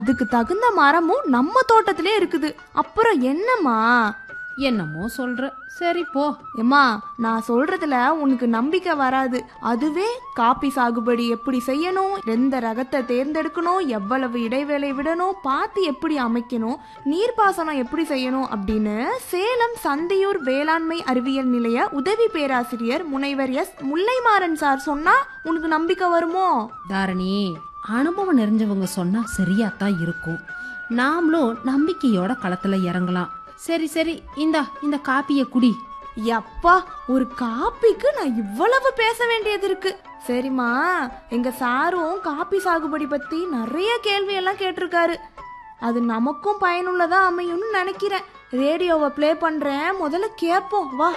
அதுக்கு தகுந்த மரமும் நம்ம தோட்டத்திலே இருக்குது அப்புறம் என்னம்மா என்னமோ சொல்ற சரி போ எம்மா நான் சொல்றதுல உனக்கு நம்பிக்கை வராது அதுவே காப்பி சாகுபடி எப்படி செய்யணும் எந்த ரகத்தை தேர்ந்தெடுக்கணும் எவ்வளவு இடைவேளை விடணும் பார்த்து எப்படி அமைக்கணும் நீர்ப்பாசனம் எப்படி செய்யணும் அப்படின்னு சேலம் சந்தியூர் வேளாண்மை அறிவியல் நிலைய உதவி பேராசிரியர் முனைவர் எஸ் முல்லைமாறன் சார் சொன்னா உனக்கு நம்பிக்கை வருமோ தாரணி அனுபவம் நிறைஞ்சவங்க சொன்னா சரியாத்தான் இருக்கும் நாமளும் நம்பிக்கையோட களத்துல இறங்கலாம் சரி சரி இந்தா இந்த காப்பிய குடி யப்பா ஒரு காப்பிக்கு நான் இவ்வளவு பேச வேண்டியது இருக்கு சரிம்மா எங்க சாரும் காப்பி சாகுபடி பத்தி நிறைய கேள்வி எல்லாம் கேட்டிருக்காரு அது நமக்கும் பயனுள்ளதா அமையும்னு நினைக்கிறேன் ரேடியோவை ப்ளே பண்றேன் முதல்ல கேட்போம் வா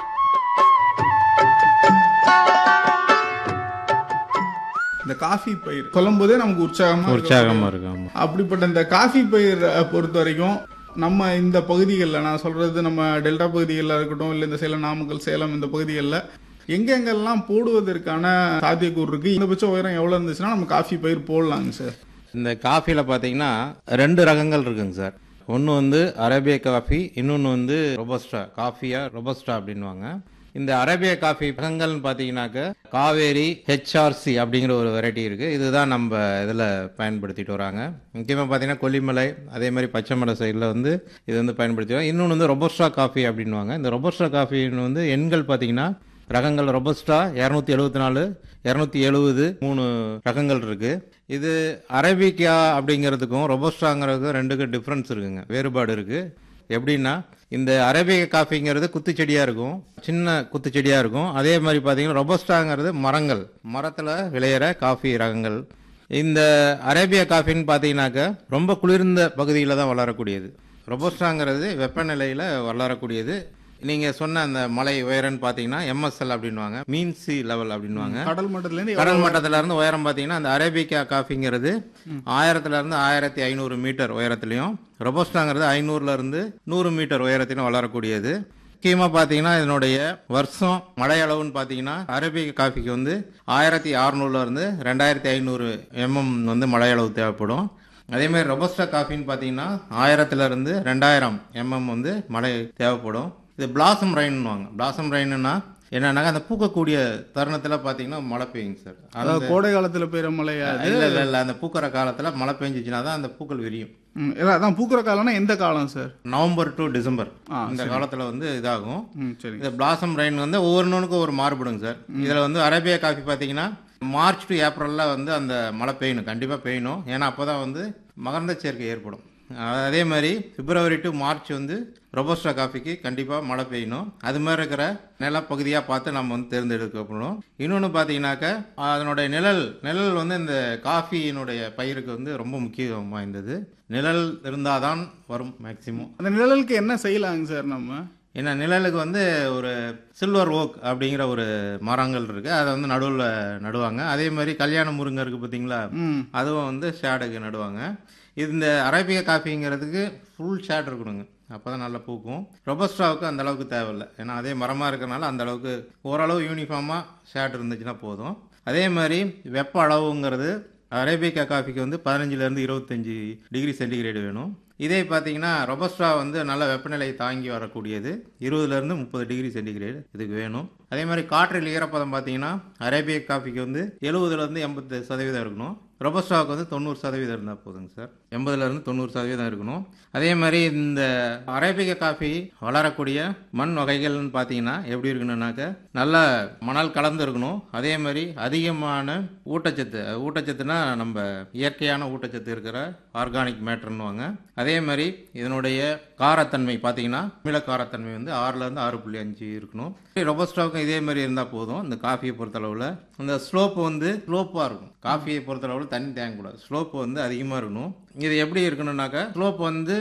இந்த காஃபி பயிர் சொல்லும் போதே நமக்கு உற்சாகமா இருக்கு. உற்சாகமா இருக்கு ஆமா அப்படிப்பட்ட இந்த காஃபி பயிர் அஹ், பொறுத்த வரைக்கும் நம்ம இந்த பகுதிகளில் நான் சொல்றது நம்ம டெல்டா பகுதிகளில் இருக்கட்டும் இல்லை இந்த சேலம் நாமக்கல் சேலம் இந்த பகுதிகளில் எங்கெங்கெல்லாம் போடுவதற்கான சாத்தியக்கூறு இருக்கு இந்தபட்ச உயரம் எவ்வளவு இருந்துச்சுன்னா நம்ம காஃபி பயிர் போடலாங்க சார் இந்த காஃபியில் பார்த்தீங்கன்னா ரெண்டு ரகங்கள் இருக்குங்க சார் ஒன்று வந்து அரேபிய காஃபி இன்னொன்று வந்து ரொபஸ்டா காஃபியா ரொபஸ்டா அப்படின்வாங்க இந்த அரேபிய காஃபி ரகங்கள்னு பார்த்தீங்கன்னாக்க காவேரி ஹெச்ஆர்சி அப்படிங்கிற ஒரு வெரைட்டி இருக்குது இதுதான் நம்ம இதில் பயன்படுத்திட்டு வராங்க முக்கியமாக பார்த்தீங்கன்னா கொல்லிமலை அதே மாதிரி பச்சைமலை சைடில் வந்து இது வந்து பயன்படுத்தி வராங்க இன்னொன்று வந்து ரொபஸ்டா காஃபி அப்படின்வாங்க இந்த ரொபஸ்டா காஃபின்னு வந்து எண்கள் பார்த்தீங்கன்னா ரகங்கள் ரொபஸ்டா இரநூத்தி எழுபத்தி நாலு இரநூத்தி எழுபது மூணு ரகங்கள் இருக்கு இது அரேபிக்கா அப்படிங்கிறதுக்கும் ரொபஸ்டாங்கிறதுக்கும் ரெண்டுக்கும் டிஃப்ரென்ஸ் இருக்குங்க வேறுபாடு இருக்கு எப்படின்னா இந்த அரேபிக காஃபிங்கிறது குத்துச்செடியா இருக்கும் சின்ன குத்துச்செடியா இருக்கும் அதே மாதிரி பார்த்தீங்கன்னா ரொபஸ்டாங்கிறது மரங்கள் மரத்தில் விளையிற காஃபி ரகங்கள் இந்த அரேபிய காஃபின்னு பார்த்தீங்கன்னாக்க ரொம்ப குளிர்ந்த பகுதியில் தான் வளரக்கூடியது ரொபஸ்டாங்கிறது வெப்பநிலையில் வளரக்கூடியது நீங்க சொன்ன அந்த மலை உயரம்னு பாத்தீங்கன்னா எம்எஸ்எல் அப்படின்வாங்க மீன் சி லெவல் அப்படின்வாங்க கடல் மட்டத்துல இருந்து கடல் மட்டத்துல இருந்து உயரம் பாத்தீங்கன்னா அந்த அரேபிகா காஃபிங்கிறது ஆயிரத்துல இருந்து ஆயிரத்தி ஐநூறு மீட்டர் உயரத்திலையும் ரொபோஸ்டாங்கிறது ஐநூறுல இருந்து நூறு மீட்டர் உயரத்திலும் வளரக்கூடியது முக்கியமா பாத்தீங்கன்னா இதனுடைய வருஷம் மழை அளவுன்னு பாத்தீங்கன்னா அரேபிக காஃபிக்கு வந்து ஆயிரத்தி அறுநூறுல இருந்து ரெண்டாயிரத்தி ஐநூறு எம்எம் வந்து மழை அளவு தேவைப்படும் அதே மாதிரி ரொபஸ்டா காஃபின்னு பார்த்தீங்கன்னா ஆயிரத்துல இருந்து ரெண்டாயிரம் எம்எம் வந்து மழை தேவைப்படும் இது பிளாசம் ரெயின்னுவாங்க பிளாசம் ரெயின்னா என்னன்னாக்கா அந்த பூக்கக்கூடிய தருணத்தில் பார்த்தீங்கன்னா மழை பெய்யுங்க சார் அதாவது கோடை காலத்துல பெய்யுற மழையா அது? இல்லை இல்லை இல்லை அந்த பூக்கிற காலத்தில் மழை பெஞ்சிச்சுன்னா தான் அந்த பூக்கள் விரியும் ம், இல்ல, அதான் பூக்கிற காலம்னா எந்த காலம் சார் நவம்பர் டு டிசம்பர் ஆ, இந்த காலத்தில் வந்து இதாகும் ம் சரி இந்த பிளாசம் ரெயின் வந்து ஒவ்வொன்றுக்கும் ஒரு மாறுபடுங்க சார் இதில் வந்து அரேபியா காஃபி பார்த்தீங்கன்னா மார்ச் டு ஏப்ரலில் வந்து அந்த மழை பெய்யணும் கண்டிப்பாக பெய்யணும் ஏன்னா அப்போ தான் வந்து மகரந்த சேர்க்கை ஏற்படும் அதே மாதிரி பிப்ரவரி டு மார்ச் வந்து ரொபோஸ்டா காஃபிக்கு கண்டிப்பாக மழை பெய்யணும் அது மாதிரி இருக்கிற நிலப்பகுதியாக பார்த்து நம்ம வந்து தேர்ந்தெடுக்கப்படணும் இன்னொன்று பார்த்தீங்கன்னாக்க அதனுடைய நிழல் நிழல் வந்து இந்த காஃபியினுடைய பயிருக்கு வந்து ரொம்ப முக்கியம் வாய்ந்தது நிழல் இருந்தால் தான் வரும் மேக்சிமம் அந்த நிழலுக்கு என்ன செய்யலாங்க சார் நம்ம ஏன்னா நிழலுக்கு வந்து ஒரு சில்வர் ஓக் அப்படிங்கிற ஒரு மரங்கள் இருக்கு அதை வந்து நடுவில் நடுவாங்க அதே மாதிரி கல்யாண முருங்கை இருக்கு பார்த்தீங்களா ம் அதுவும் வந்து ஷேடுக்கு நடுவாங்க இது இந்த அரேபிய காஃபிங்கிறதுக்கு ஃபுல் ஷேட் இருக்கணுங்க அப்போ தான் நல்லா பூக்கும் ரொபஸ்டாவுக்கு அந்த அளவுக்கு தேவையில்லை ஏன்னா அதே மரமாக இருக்கிறனால அந்த அளவுக்கு ஓரளவு யூனிஃபார்மாக ஷேட் இருந்துச்சுன்னா போதும் அதே மாதிரி வெப்ப அளவுங்கிறது அரேபிகா காஃபிக்கு வந்து பதினஞ்சுலேருந்து இருபத்தஞ்சி டிகிரி சென்டிகிரேடு வேணும் இதே பார்த்தீங்கன்னா ரொபஸ்டா வந்து நல்ல வெப்பநிலை தாங்கி வரக்கூடியது இருபதுலேருந்து முப்பது டிகிரி சென்டிகிரேடு இதுக்கு வேணும் அதே மாதிரி காற்றில் ஈரப்பதம் பார்த்தீங்கன்னா அரேபிய காஃபிக்கு வந்து எழுபதுலேருந்து எண்பது சதவீதம் இருக்கணும் ரொபஸ்டாவுக்கு வந்து தொண்ணூறு சதவீதம் இருந்தால் போதுங்க சார் எண்பதுலேருந்து தொண்ணூறு சதவீதம் இருக்கணும் அதே மாதிரி இந்த அரேபிக காஃபி வளரக்கூடிய மண் வகைகள்னு பார்த்தீங்கன்னா எப்படி இருக்கணும்னாக்க நல்ல மணல் கலந்து இருக்கணும் அதே மாதிரி அதிகமான ஊட்டச்சத்து ஊட்டச்சத்துனா நம்ம இயற்கையான ஊட்டச்சத்து இருக்கிற ஆர்கானிக் மேட்டர்னுவாங்க அதே மாதிரி இதனுடைய காரத்தன்மை பார்த்தீங்கன்னா மிள காரத்தன்மை வந்து ஆறுலேருந்து ஆறு புள்ளி அஞ்சு இருக்கணும் ரொபஸ்டாவுக்கும் இதே மாதிரி இருந்தால் போதும் இந்த காஃபியை பொறுத்தளவில் இந்த ஸ்லோப் வந்து ஸ்லோப்பாக இருக்கும் காஃபியை பொறுத்தளவில் தண்ணி தேங்கக்கூடாது ஸ்லோப் வந்து அதிகமாக இருக்கணும் இது எப்படி இருக்கணும்னாக்கா ஸ்லோப் வந்து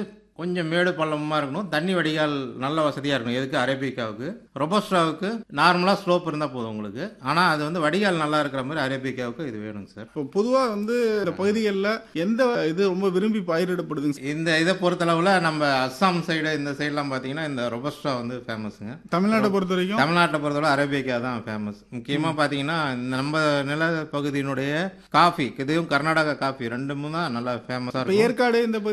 கொஞ்சம் மேடு பள்ளமாக இருக்கணும் தண்ணி வடிகால் நல்ல வசதியாக இருக்கணும் எதுக்கு அரேபிக்காவுக்கு ரொபஸ்டாவுக்கு நார்மலாக ஸ்லோப் இருந்தால் போதும் உங்களுக்கு ஆனால் அது வந்து வடிகால் நல்லா இருக்கிற மாதிரி அரேபிக்காவுக்கு இது வேணுங்க சார் இப்போ பொதுவா வந்து இந்த பகுதிகளில் எந்த இது ரொம்ப விரும்பி பயிரிடப்படுதுங்க சார்? இந்த இதை பொறுத்தளவில் நம்ம அஸ்ஸாம் சைடு இந்த சைட்லாம் பார்த்தீங்கன்னா இந்த ரொபஸ்டா வந்து ஃபேமஸுங்க தமிழ்நாட்டை பொறுத்த வரைக்கும் தமிழ்நாட்டை பொறுத்தவரை அரேபிக்கா தான் ஃபேமஸ் முக்கியமாக பார்த்தீங்கன்னா இந்த நம்ம நில பகுதியினுடைய காஃபி இதுவும் கர்நாடகா காஃபி ரெண்டுமும் தான் நல்லா ஃபேமஸாக இப்போ இருக்கும் ஏற்காடு இந்த